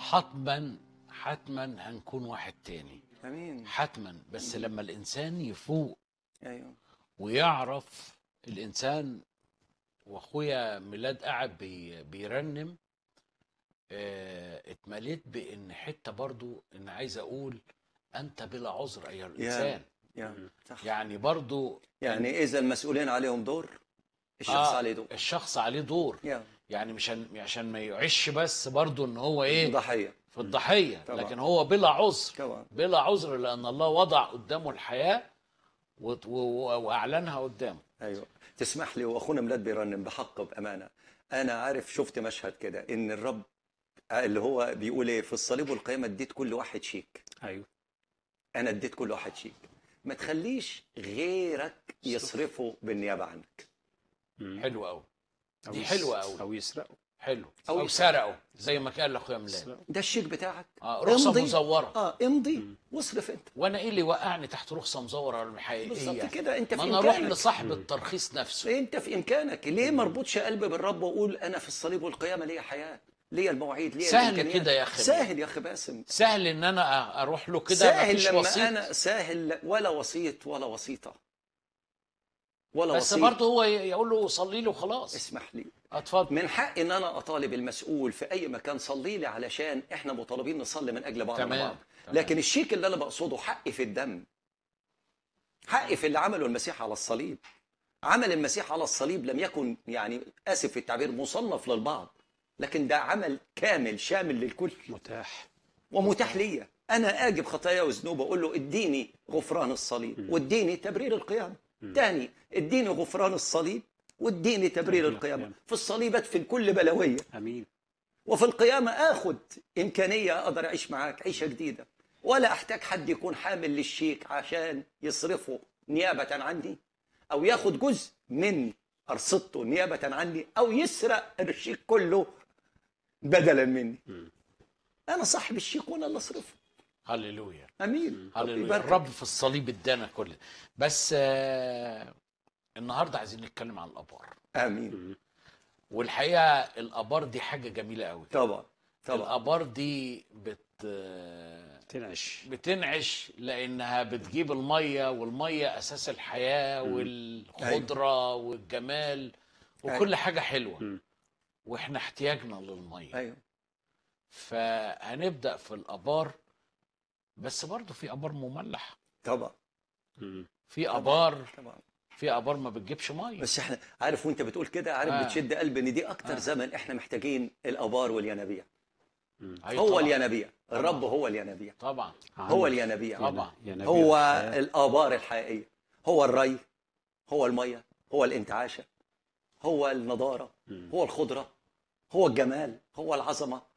حتما حتما هنكون واحد تاني امين حتما بس لما الانسان يفوق ايوه ويعرف الانسان واخويا ميلاد قاعد بي بيرنم آه اتمليت بان حته برضو ان عايز اقول انت بلا عذر ايها الانسان يا صح يعني برضو يعني اذا المسؤولين عليهم دور الشخص آه عليه دور الشخص عليه دور يا يعني مش هن- عشان ما يعيش بس برضو ان هو ايه ضحيه في الضحيه طبعا. لكن هو بلا عذر طبعا بلا عذر لان الله وضع قدامه الحياه وت- و- و- واعلنها قدامه ايوه تسمح لي واخونا ميلاد بيرنم بحق بامانه انا عارف شفت مشهد كده ان الرب اللي هو بيقول ايه في الصليب والقيامه اديت كل واحد شيك ايوه انا اديت كل واحد شيك ما تخليش غيرك يصرفه بالنيابه عنك مم. حلو قوي أو دي يس- حلوة أوي. او يسرقوا حلو أو او, يس- سرقوا زي ما كان لاخويا ميلاد يسرقوا. ده الشيك بتاعك اه رخصه امضي. مزوره اه امضي واصرف انت وانا ايه اللي وقعني تحت رخصه مزوره ولا حقيقيه بالظبط كده انت في ما انا اروح امكانك لصاحب الترخيص نفسه انت في امكانك ليه ما اربطش قلبي بالرب واقول انا في الصليب والقيامه ليا حياه ليا المواعيد ليا سهل الإمكانيات. كده يا أخي. سهل يا اخي باسم سهل ان انا اروح له كده سهل مفيش لما وسيط انا سهل ولا وسيط ولا وسيطه ولا بس وسيط برضه هو يقول له صلي له وخلاص اسمح لي اتفضل من حق ان انا اطالب المسؤول في اي مكان صلي لي علشان احنا مطالبين نصلي من اجل بعضنا تمام. بعض تمام. لكن الشيك اللي انا بقصده حقي في الدم حقي في اللي عمله المسيح على الصليب عمل المسيح على الصليب لم يكن يعني اسف في التعبير مصنف للبعض لكن ده عمل كامل شامل للكل متاح ومتاح ليا انا اجب خطايا وذنوب اقول له اديني غفران الصليب واديني تبرير القيامه تاني اديني غفران الصليب واديني تبرير تبرير القيامه القيامة. في الصليب ادفن كل بلويه امين وفي القيامه اخد امكانيه اقدر اعيش معاك عيشه جديده ولا احتاج حد يكون حامل للشيك عشان يصرفه نيابه عني او ياخد جزء من ارصدته نيابه عني او يسرق الشيك كله بدلا مني انا صاحب الشيك وانا اللي اصرفه هللويا امين ربي هللويا يبارك. الرب في الصليب ادانا كل ده. بس آه النهارده عايزين نتكلم عن الابار امين والحقيقه الابار دي حاجه جميله قوي طبعا طبعا الابار دي بت آه، تنعش بتنعش لانها بتجيب الميه والميه اساس الحياه والخضره والجمال وكل حاجه حلوه مم. واحنا احتياجنا للميه ايوه فهنبدا في الابار بس برضه في ابار مملح طبعا مم. في ابار طبعا في ابار ما بتجيبش ميه بس احنا عارف وانت بتقول كده عارف آه. بتشد قلبي ان دي اكتر آه. زمن احنا محتاجين الابار والينابيع أي هو طبعاً. الينابيع الرب هو الينابيع طبعا هو عندك الينابيع طبعا. ينابيع هو الحياة. الآبار الحقيقية هو الري هو المية هو الانتعاشة هو النضارة مم. هو الخضرة هو الجمال هو العظمة